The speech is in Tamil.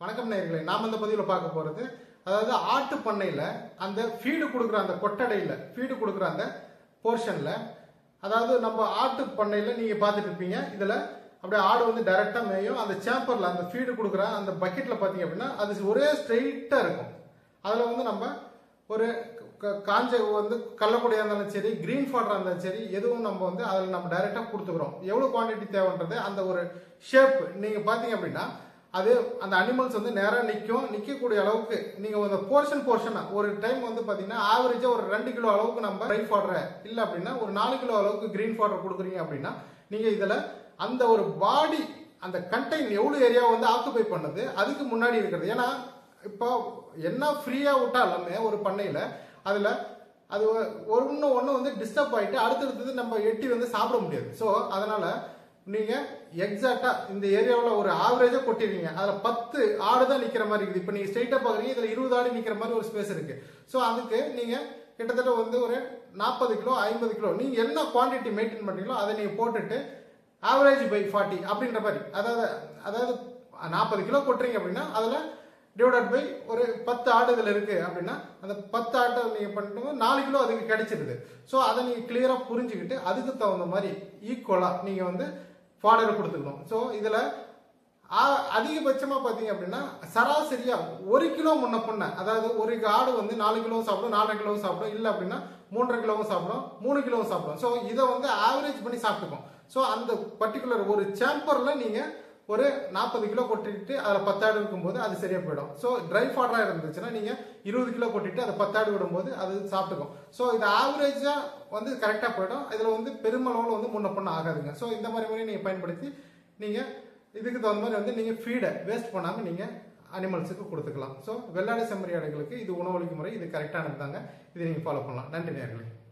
வணக்கம் நேயர்களே நாம் இந்த பதிவில் பார்க்க போறது அதாவது ஆட்டு பண்ணையில அந்த ஃபீடு கொடுக்குற அந்த கொட்டடையில ஃபீடு கொடுக்குற அந்த போர்ஷன்ல அதாவது நம்ம ஆட்டு பண்ணையில நீங்க பார்த்துட்டு இருப்பீங்க இதுல அப்படியே ஆடு வந்து டைரக்டா மேயும் அந்த சேம்பர்ல அந்த ஃபீடு கொடுக்குற அந்த பக்கெட்ல பாத்தீங்க அப்படின்னா அது ஒரே ஸ்ட்ரெயிட்டா இருக்கும் அதுல வந்து நம்ம ஒரு க- காஞ்ச வந்து கள்ளக்குடியா இருந்தாலும் சரி கிரீன் ஃபாடரா இருந்தாலும் சரி எதுவும் நம்ம வந்து அதில் நம்ம டைரக்டா கொடுத்துக்கிறோம் எவ்வளவு குவாண்டிட்டி தேவைன்றது அந்த ஒரு ஷேப் நீங்க பாத்தீங்க அப்படின்னா அது அந்த அனிமல்ஸ் வந்து நேரா நிற்கும் நிற்கக்கூடிய அளவுக்கு நீங்க அந்த போர்ஷன் போர்ஷனா ஒரு டைம் வந்து பாத்தீங்கன்னா ஆவரேஜா ஒரு ரெண்டு கிலோ அளவுக்கு நம்ம ட்ரை ஃபாடரை இல்ல அப்படின்னா ஒரு நாலு கிலோ அளவுக்கு கிரீன் ஃபாடர் கொடுக்குறீங்க அப்படின்னா நீங்க இதுல அந்த ஒரு பாடி அந்த கண்டெய்ன் எவ்வளவு ஏரியா வந்து ஆக்குபை பண்ணுது அதுக்கு முன்னாடி இருக்கிறது ஏன்னா இப்போ என்ன ஃப்ரீயா விட்டாலுமே ஒரு பண்ணையில அதுல அது ஒ- ஒரு இன்னும் ஒன்று வந்து டிஸ்டர்ப் ஆயிட்டு அடுத்தடுத்தது நம்ம எட்டி வந்து சாப்பிட முடியாது ஸோ அதனால நீங்க எக்ஸாக்டா இந்த ஏரியாவில் ஒரு ஆவரேஜா கொட்டிடுறீங்க அதுல பத்து ஆடு தான் நிக்கிற மாதிரி இருக்குது இப்போ நீங்க ஸ்ட்ரைட்டா பாக்குறீங்க இதுல இருபது ஆடு நிக்கிற மாதிரி ஒரு ஸ்பேஸ் இருக்கு ஸோ அதுக்கு நீங்க கிட்டத்தட்ட வந்து ஒரு நாற்பது கிலோ ஐம்பது கிலோ நீங்க என்ன குவாண்டிட்டி மெயின்டைன் பண்றீங்களோ அதை நீங்க போட்டுட்டு ஆவரேஜ் பை ஃபார்ட்டி அப்படின்ற மாதிரி அதாவது அதாவது நாற்பது கிலோ கொட்டுறீங்க அப்படின்னா அதுல டிவைடட் பை ஒரு பத்து ஆடு இதுல இருக்கு அப்படின்னா அந்த பத்து ஆட்டை நீங்க பண்ணும்போது நாலு கிலோ அதுக்கு கிடைச்சிருது ஸோ அதை நீங்க கிளியரா புரிஞ்சுக்கிட்டு அதுக்கு தகுந்த மாதிரி ஈக்குவலா நீங்க வந்து ஃபாடர் கொடுத்துக்கணும் ஸோ இதுல ஆ- அதிகபட்சமா பாத்தீங்க அப்படின்னா சராசரியா ஒரு கிலோ முன்ன பொண்ண அதாவது ஒரு ஆடு வந்து நாலு கிலோ சாப்பிடும் நாலரை கிலோ சாப்பிடும் இல்ல அப்படின்னா மூன்றரை கிலோவும் சாப்பிடும் மூணு கிலோவும் சாப்பிடும் ஸோ இதை வந்து ஆவரேஜ் பண்ணி சாப்பிட்டுக்கும் ஸோ அந்த பர்டிகுலர் ஒரு சேம்பர்ல நீங்க ஒரு நாற்பது கிலோ கொட்டிட்டு அதில் பத்தாடு இருக்கும்போது அது சரியா போயிடும் ஸோ ட்ரை ஃபாடரா இருந்துச்சுன்னா நீங்க இருபது கிலோ கொட்டிட்டு அதை பத்தாடு விடும்போது அது சாப்பிட்டுக்கும் ஸோ இது ஆவரேஜா வந்து கரெக்டா போயிடும் இதுல வந்து பெருமளவில் வந்து முன்ன பொண்ணு ஆகாதுங்க ஸோ இந்த மாதிரி முறையை நீங்க பயன்படுத்தி நீங்க இதுக்கு தகுந்த மாதிரி வந்து நீங்க ஃபீடை வேஸ்ட் பண்ணாம நீங்க அனிமல்ஸுக்கு கொடுத்துக்கலாம் ஸோ வெள்ளாடு செம்மறி ஆடுகளுக்கு இது உணவளிக்கும் முறை இது கரெக்டானது தாங்க இதை நீங்க ஃபாலோ பண்ணலாம் நன்றி நேர்களே